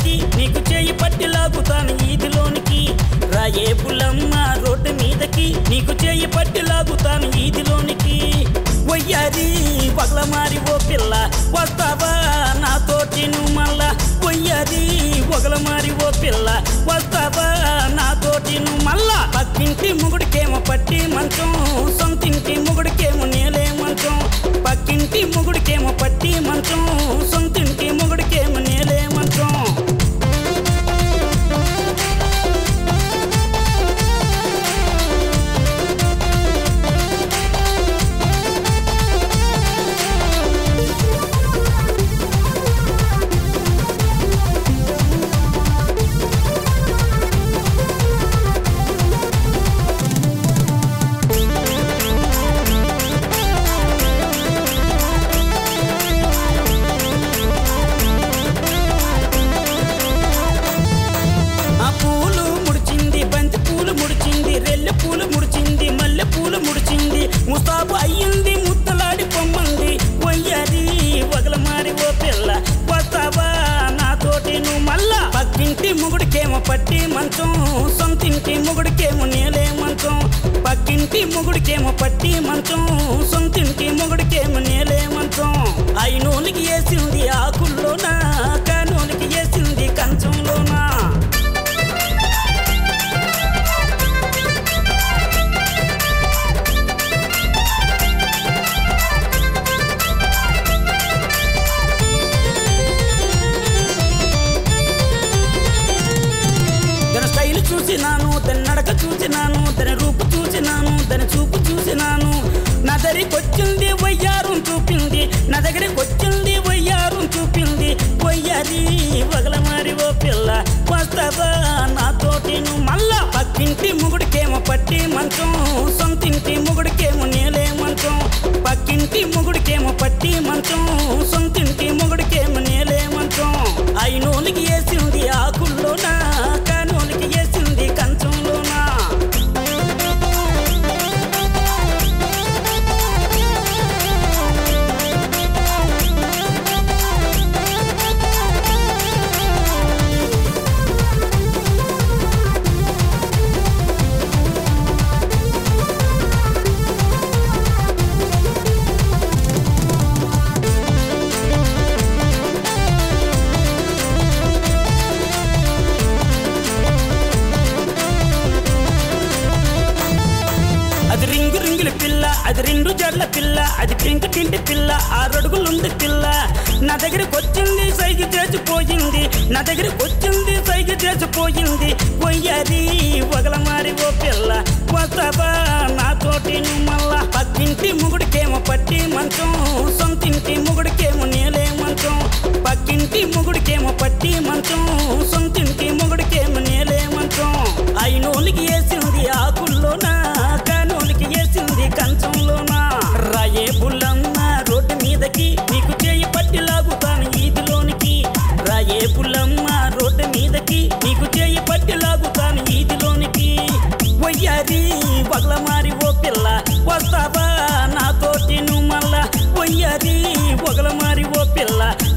మీదకి నీకు చేయి పట్టి లాగుతాను ఈదిలోనికి రాయే పుల్లమ్మ రోడ్డు మీదకి నీకు చేయి పట్టి లాగుతాను ఈదిలోనికి వయ్యారి పగలమారి ఓ పిల్ల వస్తావా నాతోటి నువ్వు మళ్ళా వయ్యారి ఒగలమారి ఓ పిల్ల వస్తావా నాతోటి నువ్వు మళ్ళా పక్కింటి ముగుడికేమో పట్టి మంచం సొంతింటి ముగుడికేమో నేలే మంచం పక్కింటి ముగుడికేమో పట్టి మంచం సొంతింటి ముగుడికేమో నేలే మంచం ఆ పూలు ముడిచింది బంతి పూలు ముడిచింది రెల్లె పూలు ముడిచింది మల్లె పూలు ముడిచింది ముస్తాబు అయ్యింది ముద్దలాడి పొమ్మంది వయ్యారి వగలమారి ఓ పిల్ల వస్తావా నాతోటి నువ్వు మళ్ళా పక్కింటి ముగుడికేమో పట్టి మంచం సొంతింటి ముగుడికేమో నేలే మంచం పక్కింటి ముగుడికేమో పట్టి మంచం సొంతింటి ముగుడికేమో నేలే మంచం అయినోనికి వేసింది ఆకుల్లోనా కానోనికి వేసింది కంచంలోనా తన స్టైల్ చూసినాను తన నడక చూసినాను తన రూపు చూసినాను తన చూపు చూసినాను నా దగ్గరికి వచ్చింది వయ్యారం చూపింది నా దగ్గరికి వచ్చింది వయ్యారం చూపింది వయ్యారి వగలమారి ఓ పిల్ల వస్తావా నాతోటి నువ్వు మళ్ళా పక్కింటి ముగుడికేమో పట్టి మంచం సొంతింటి ముగుడికేమో నేలే మంచం పక్కింటి ముగుడికేమో పట్టి మంచం సొంతింటి ముగుడికేమో నేలే మంచం అయినోనికి వేసింది ఆకుల్లోనా కానోనికి వేసింది కంచంలోనా అది రింగు రింగుల పిల్ల అది రెండు జడ్ల పిల్ల అది పింక్ టింటి పిల్ల ఆరడుగులుంది పిల్ల నా దగ్గరికి వచ్చింది సైకి చేసిపోయింది నా దగ్గరికి వచ్చింది సైకి చేసిపోయింది పొయ్యారి వగలమారి ఓ పిల్ల వస్తావా నాతోటి నువ్వు మళ్ళా పక్కింటి ముగుడికేమో పట్టి మంచం సొంతింటి ముగుడికేమో నేలే మంచం పక్కింటి ముగుడికేమో పట్టి మంచం సొంతింటి ముగుడికేమో నేలే మంచం అయినోలికి వేసింది ఆకుల్లోనా కానోలికి వేసింది కంచంలోనా రాయే పుల్లమ్మ రోడ్డు మీదకి నీకు చేయి పట్టి లాగుతాను ఈదిలోనికి రాయే పుల్లమ్మ రోడ్డు మీదకి నీకు చేయి పట్టి లాగుతాను ఈదిలోనికి వయ్యారి వగలమారి ఓ పిల్ల వస్తావా నాతోటి నువ్వు మళ్ళా వయ్యారి వగలమారి ఓ పిల్ల